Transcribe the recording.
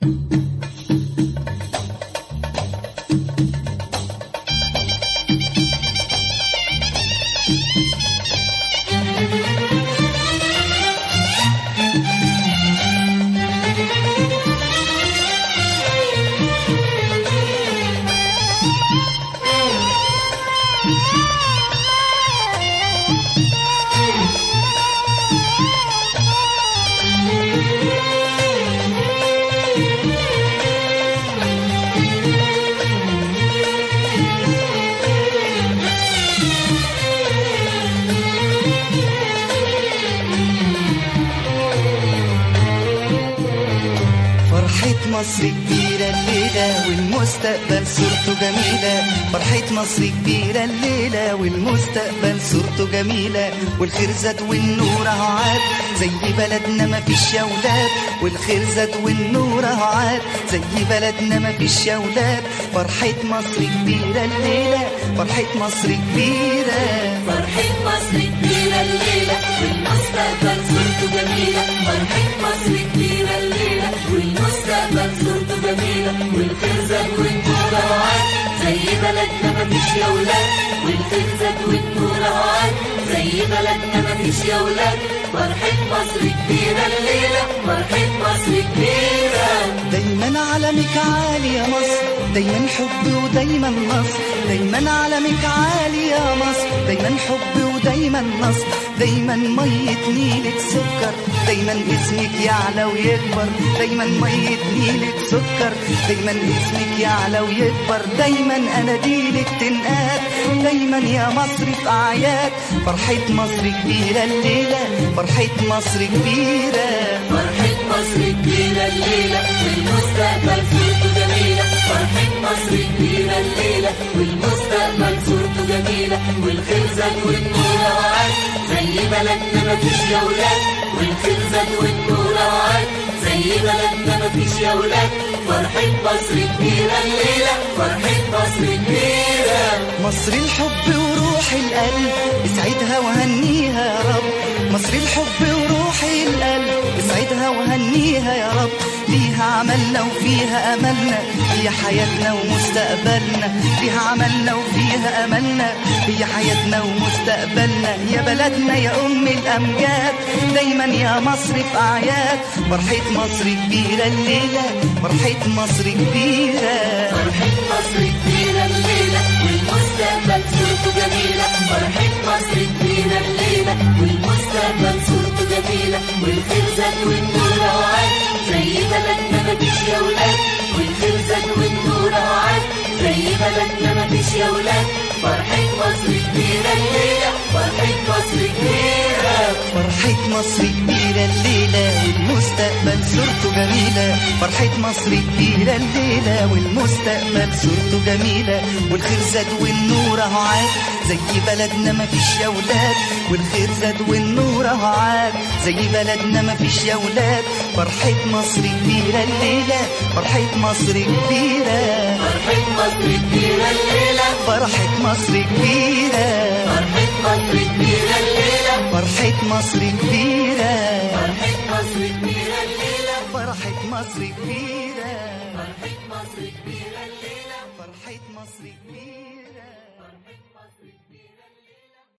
فرحة مصر كبيرة الليلة والمستقبل صورته جميلة فرحة مصر كبيرة الليلة والمستقبل صورته جميلة والخير زاد والنور اهو عاد زي بلدنا ما فيش يا ولاد والخير زاد والنور اهو عاد زي بلدنا ما فيش يا ولاد فرحة مصر كبيرة الليلة فرحة مصر كبيرة فرحة مصر كبيرة الليلة والمستقبل صورته جميلة فرحة مصر كبيرة الليلة والمستقبل صورته جميلة والخير زاد والنور عاد زي بلدنا مفيش يا ولاد والخير زاد والنور عاد زي بلدنا مفيش يا ولاد فرحة مصر كبيرة الليلة فرحة مصر كبيرة دايما علمك عالي يا مصر دايما حب ودايما نصر دايما علمك عالي يا مصر دايما حب ودايما نصر دايما مية نيلك سكر دايما اسمك يعلى ويكبر دايما مية نيلك سكر دايما اسمك يعلى ويكبر دايما اناديلك تنقاد دايما يا مصر في اعياد فرحة مصر كبيرة الليلة فرحة مصر كبيرة فرحة مصر كبيرة الليلة والمستقبل صورته جميلة فرحة مصر كبيرة الليلة والمستقبل صورته جميلة والخير زاد والنور عاد زي بلدنا مفيش يا ولاد والخير زاد والنور عاد زي بلدنا مفيش يا ولاد فرحة مصر كبيرة الليلة فرحة مصر كبيرة مصر الحب وروح القلب اسعدها وهنيها يا رب مصر الحب وروح القلب اسعدها وهنيها يا رب فيها عملنا وفيها املنا هي حياتنا ومستقبلنا فيها عملنا وفيها املنا هي حياتنا ومستقبلنا يا بلدنا يا ام الامجاد دايما يا مصر في اعياد فرحة مصر كبيرة الليلة فرحة مصر كبيرة فرحة مصر كبيرة الليلة والمستقبل صورته جميلة فرحة مصر كبيرة الليلة والمستقبل صورته جميلة والخير زاد والنور عاد زي بلدنا مفيش يا ولاد والخير زاد والنور عاد زي بلدنا مفيش يا ولاد فرحة مصر كبيرة الليلة فرحة مصر كبيرة فرحة مصر كبيرة الليلة والمستقبل صورته جميلة فرحة مصر كبيرة الليلة والمستقبل صورته جميلة والخير زاد والنور اهو عاد زي بلدنا مفيش يا ولاد والخير زاد والنور اهو عاد زي بلدنا مفيش يا ولاد فرحة مصر كبيرة الليلة فرحة مصر كبيرة فرحة مصر كبيرة الليلة فرحة مصر كبيرة فرحة مصر كبيرة الليلة فرحة مصر كبيرة فرحة مصر كبيرة الليلة فرحة مصر كبيرة فرحة مصر كبيرة الليلة فرحة مصر كبيرة فرحة مصر